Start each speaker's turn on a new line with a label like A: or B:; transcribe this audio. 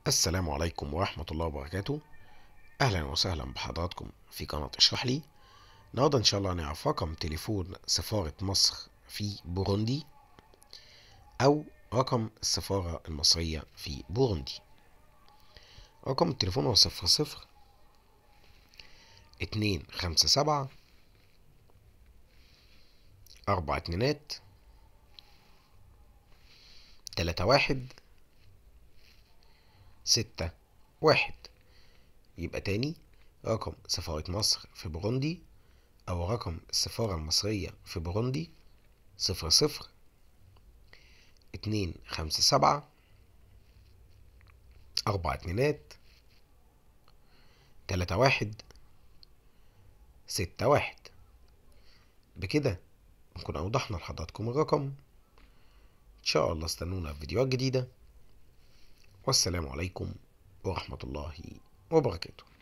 A: السلام عليكم ورحمة الله وبركاته أهلا وسهلا بحضراتكم في قناة اشرح لي النهاردة إن شاء الله هنعرف رقم تليفون سفارة مصر في بوروندي أو رقم السفارة المصرية في بوروندي رقم التليفون هو صفر صفر اتنين خمسة سبعة أربعة اتنينات تلاتة واحد ستة واحد يبقى تاني رقم سفارة مصر في بوروندي أو رقم السفارة المصرية في بوروندي صفر صفر اتنين خمسة سبعة أربعة اتنينات تلاتة واحد ستة واحد بكده نكون أوضحنا لحضراتكم الرقم إن شاء الله استنونا في فيديوهات جديدة والسلام عليكم ورحمة الله وبركاته